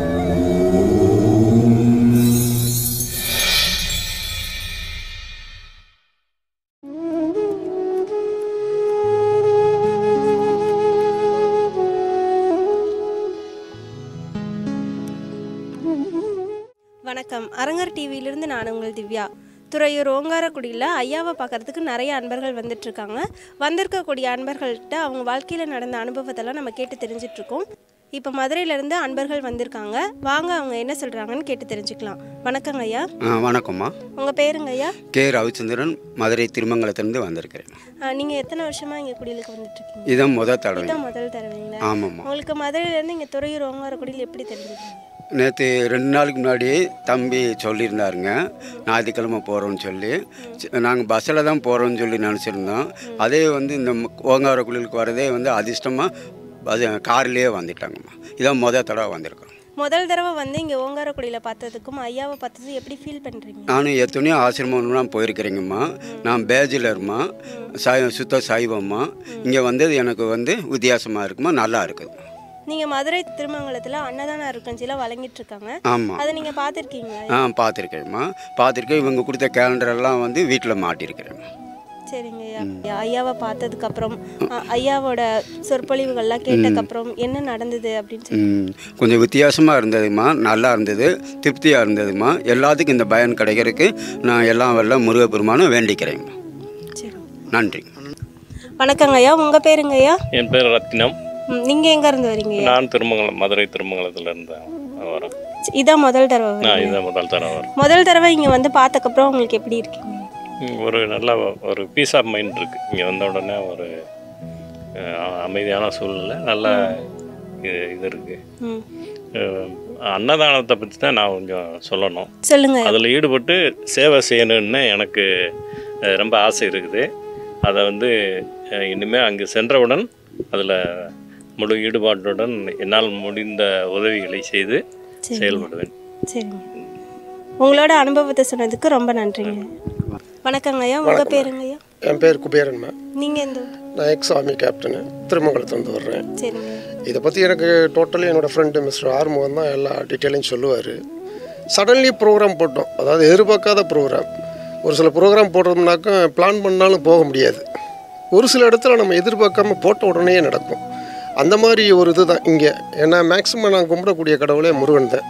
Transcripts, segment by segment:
வணக்கம் அரங்கர் டிவியிலிருந்து நான் உங்கள் திவ்யா துறையூர் ஓங்காரக்குடியில் ஐயாவை பார்க்கறதுக்கு நிறைய அன்பர்கள் வந்துட்டு இருக்காங்க வந்திருக்கக்கூடிய அன்பர்கள்ட்ட அவங்க வாழ்க்கையில் நடந்த அனுபவத்தெல்லாம் நம்ம கேட்டு தெரிஞ்சிட்டு இருக்கோம் இப்போ மதுரையிலேருந்து அன்பர்கள் வந்திருக்காங்க வாங்க அவங்க என்ன சொல்கிறாங்கன்னு கேட்டு தெரிஞ்சுக்கலாம் வணக்கங்க ஐயா ஆ வணக்கம்மா உங்கள் பேருங்க ஐயா கே ரவிச்சந்திரன் மதுரை திருமங்கலத்திலிருந்து வந்திருக்கிறேன் நீங்கள் எத்தனை வருஷமாக இங்கே குடிலுக்கு வந்துட்டு இருக்கீங்க இதான் முத தடவை இதான் முதல் தடவைங்களா ஆமாம்மா உங்களுக்கு மதுரையிலேருந்து இங்கே துறையூர் ஓங்காரக்குடியில் எப்படி தெரிஞ்சுக்கீங்க நேற்று ரெண்டு நாளுக்கு முன்னாடி தம்பி சொல்லியிருந்தாருங்க ஞாயிற்றுக்கிழமை போகிறோம்னு சொல்லி நாங்கள் பஸ்ஸில் தான் போகிறோம்னு சொல்லி நினச்சிருந்தோம் அதே வந்து இந்த ஓங்கார குளிலுக்கு வரதே வந்து அதிர்ஷ்டமாக அது கார்லேயே வந்துட்டாங்கம்மா இதான் முத தடவை வந்திருக்கோம் முதல் தடவை வந்து இங்கே ஓங்காரக்குடியில் பார்த்ததுக்கும் ஐயாவை பார்த்தது எப்படி ஃபீல் பண்ணுறீங்க நானும் எத்தனையோ ஆசிரமம்லாம் போயிருக்கிறேங்கம்மா நான் பேஜிலர்மா சை சுத்த சைவம்மா இங்கே வந்தது எனக்கு வந்து வித்தியாசமாக இருக்குமா நல்லா இருக்குது நீங்க மதுரை திருமங்கலத்துல அன்னதான அருக்கஞ்சில வழங்கிட்டு இருக்காங்க ஆமாம் அதை நீங்க பார்த்துருக்கீங்களா ஆ பார்த்துருக்கேம்மா பார்த்துருக்கேன் இவங்க கொடுத்த கேலண்டர் எல்லாம் வந்து வீட்டில் மாட்டியிருக்கிறேன் சரிங்க ஐயா ஐயாவை பார்த்ததுக்கு அப்புறம் அ- ஐயாவோட சொற்பொழிவுகள்லாம் கேட்டதுக்கப்புறம் என்ன நடந்தது அப்படின்னு சொல்லி ம், கொஞ்சம் வித்தியாசமாக இருந்ததுமா நல்லா இருந்தது திருப்தியாக இருந்ததுமா எல்லாத்துக்கும் இந்த பயன் கிடைக்கிறதுக்கு நான் எல்லாம் வல்ல முருகப்பெருமானும் வேண்டிக்கிறேன் சரி நன்றி வணக்கங்க ஐயா உங்க பேருங்க ஐயா என் பேர் ரத்தினம் ம், நீங்க எங்க இருந்து வரீங்க ஐயா? நான் திருமங்கலம் மதுரை திருமங்கலத்துல இருந்து வரேன் இதான் முதல் தடவை நான் வரீங்க. இதான் முதல் தடவை வரேன் முதல் தடவை இங்க வந்து பார்த்ததுக்கப்புறம் உங்களுக்கு எப்படி இருக்கீங்க ம், ஒரு நல்ல ஒரு பீஸ் ஆஃப் மைண்ட் இருக்கு இங்கே வந்த உடனே ஒரு அஹ், அமைதியான சூழ்நிலை நல்ல இது இது இருக்கு ம் அஹ், அன்னதானத்தை பற்றி தான் நான் கொஞ்சம் சொல்லணும் சொல்லுங்க ஐயா. அதில் ஈடுபட்டு சேவை செய்யணும்னு எனக்கு அஹ், ரொம்ப ஆசை இருக்குது அதை வந்து அஹ், இனிமேல் அங்கே சென்றவுடன் அதில் முழு ஈடுபாட்டுடன் என்னால் முடிந்த உதவிகளை செய்து சரி. செயல்படுவேன் சரிங்க உங்களோட அனுபவத்தை சொன்னதுக்கு ரொம்ப நன்றிங்க வணக்கங்க ஐயா உங்க பேருங்க ஐயா என் பேர் குபேரன்மா நீங்க எந்த ஊர்? நான் எக்ஸ் ஆர்மி கேப்டனு திருமங்கலத்துலேருந்து வர்றேன் சரிங்க இதை பற்றி எனக்கு டோட்டலி என்னோடய ஃப்ரெண்டு மிஸ்டர் ஆறுமுகம் தான் எல்லா டீட்டெயிலையும் சொல்லுவார் சடன்லி ப்ரோக்ராம் போட்டோம் அதாவது எதிர்பார்க்காத ப்ரோக்ராம் ஒரு சில ப்ரோக்ராம் போடுறோம்னாக்கா பிளான் பண்ணாலும் போக முடியாது ஒரு சில இடத்துல நம்ம எதிர்பார்க்காம போட்ட உடனே நடக்கும் அந்த மாதிரி ஒரு இது தான் இங்கே ஏன்னா மேக்ஸிமம் நான் கும்பிடக்கூடிய கடவுளே முருகன் தான்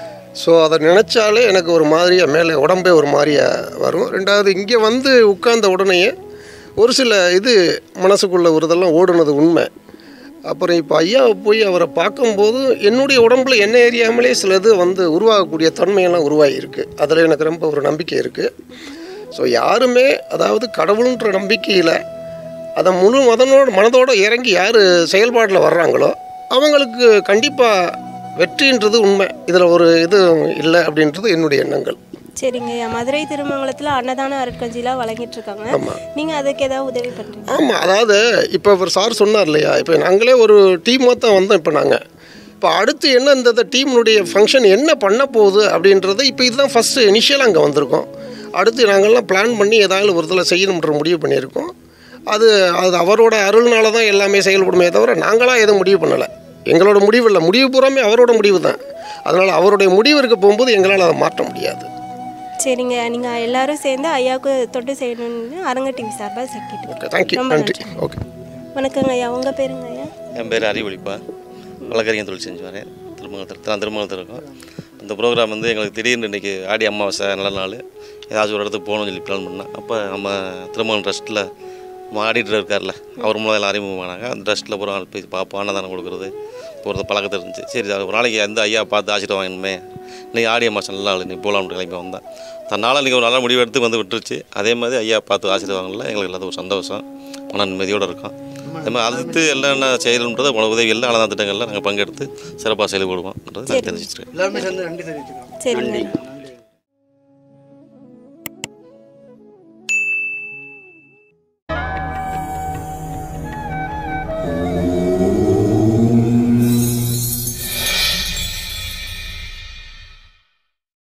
ஸோ அதை நினச்சாலே எனக்கு ஒரு மாதிரியாக மேலே உடம்பே ஒரு மாதிரியாக வரும் ரெண்டாவது இங்கே வந்து உட்கார்ந்த உடனேயே ஒரு சில இது மனசுக்குள்ள ஒரு இதெல்லாம் ஓடுனது உண்மை அப்புறம் இப்போ ஐயாவை போய் அவரை பார்க்கும்போது என்னுடைய உடம்புல என்ன ஏரியாமலே சில இது வந்து உருவாகக்கூடிய தன்மையெல்லாம் உருவாகியிருக்கு அதில் எனக்கு ரொம்ப ஒரு நம்பிக்கை இருக்குது ஸோ யாருமே அதாவது கடவுளுன்ற நம்பிக்கையில் அதை முழு மதனோட மனதோடு இறங்கி யார் செயல்பாட்டில் வர்றாங்களோ அவங்களுக்கு கண்டிப்பாக வெற்றின்றது உண்மை இதில் ஒரு இது இல்லை அப்படின்றது என்னுடைய எண்ணங்கள் சரிங்க ஐயா மதுரை திருமங்கலத்தில் அன்னதான அருட்கஞ்சிலாம் வழங்கிட்டு இருக்காங்க ஆமாம் நீங்கள் அதுக்கு ஏதாவது உதவி பண்ணுறீங்க ஆமாம் அதாவது இப்போ ஒரு சார் சொன்னார் இல்லையா இப்போ நாங்களே ஒரு டீமாக தான் வந்தோம் இப்போ நாங்கள் இப்போ அடுத்து என்ன இந்த டீமுடைய ஃபங்க்ஷன் என்ன பண்ண போகுது அப்படின்றத இப்போ இதுதான் ஃபஸ்ட்டு இனிஷியலாக அங்கே வந்திருக்கோம் அடுத்து நாங்கள்லாம் பிளான் பண்ணி ஏதாவது ஒரு இதில் செய்யணுன்ற முடிவு பண்ணியிருக்கோம் அது அது அவரோட அருள்னால தான் எல்லாமே செயல்படுமே தவிர நாங்களாக எதுவும் முடிவு பண்ணலை எங்களோட முடிவு இல்லை முடிவு பூராமே அவரோட முடிவு தான் அதனால் அவருடைய முடிவிற்கு போகும்போது எங்களால் அதை மாற்ற முடியாது சரிங்க நீங்கள் எல்லாரும் சேர்ந்து ஐயாவுக்கு தொண்டு செய்யணும்னு அரங்க டிவி சார்பாக கேட்டுக்கிறோம் ஓகே தேங்க்யூ ரொம்ப நன்றி நன்றி. ஓகே வணக்கங்க ஐயா உங்கள் பேருங்க ஐயா என் பேர் அறிவொழிப்பா வழக்கறிஞர் தொழில் செஞ்சு வரேன் திருமங்கலத்தில் நான் திருமங்கலத்தில் இருக்கோம் இந்த ப்ரோக்ராம் வந்து எங்களுக்கு திடீர்னு இன்றைக்கி ஆடி அமாவாசை நல்ல நாள் ஏதாச்சும் ஒரு இடத்துக்கு போகணும்னு சொல்லி பிளான் பண்ணேன் அப்போ நம்ம திருமங்கலம் ட்ரஸ்ட்டில் நம்ம ஆடிட்டர் இருக்கார்ல அவர் மூலம் எல்லாம் அறிமுகமானாங்க அந்த ட்ரஸ்ட்டில் பூரா போய் பார்ப்போம் அன்னதானம் கொடுக்குறது போகிறது பழக்கத்தில் இருந்துச்சு சரி அது ஒரு நாளைக்கு எந்த ஐயா பார்த்து ஆசிரியர் வாங்கணுமே இன்னைக்கு ஆடி அமாவாசை நல்ல நாள் இன்னைக்கு போகலாம்னு கிளம்பி வந்தேன் தன்னால் இன்றைக்கி ஒரு நல்ல முடிவு எடுத்து வந்து விட்டுருச்சு அதே மாதிரி ஐயா பார்த்து ஆசிரியர் வாங்கல எங்களுக்கு எல்லாத்துக்கும் ஒரு சந்தோஷம் மன நிம்மதியோடு இருக்கோம் அதே மாதிரி அடுத்து என்னென்ன செய்யணுன்றது உங்களோட உதவி எல்லாம் அன்னதான திட்டங்களில் நாங்கள் பங்கெடுத்து சிறப்பாக செயல்படுவோம்ன்றது நான் தெரிஞ்சுக்கிறேன் சரிங்க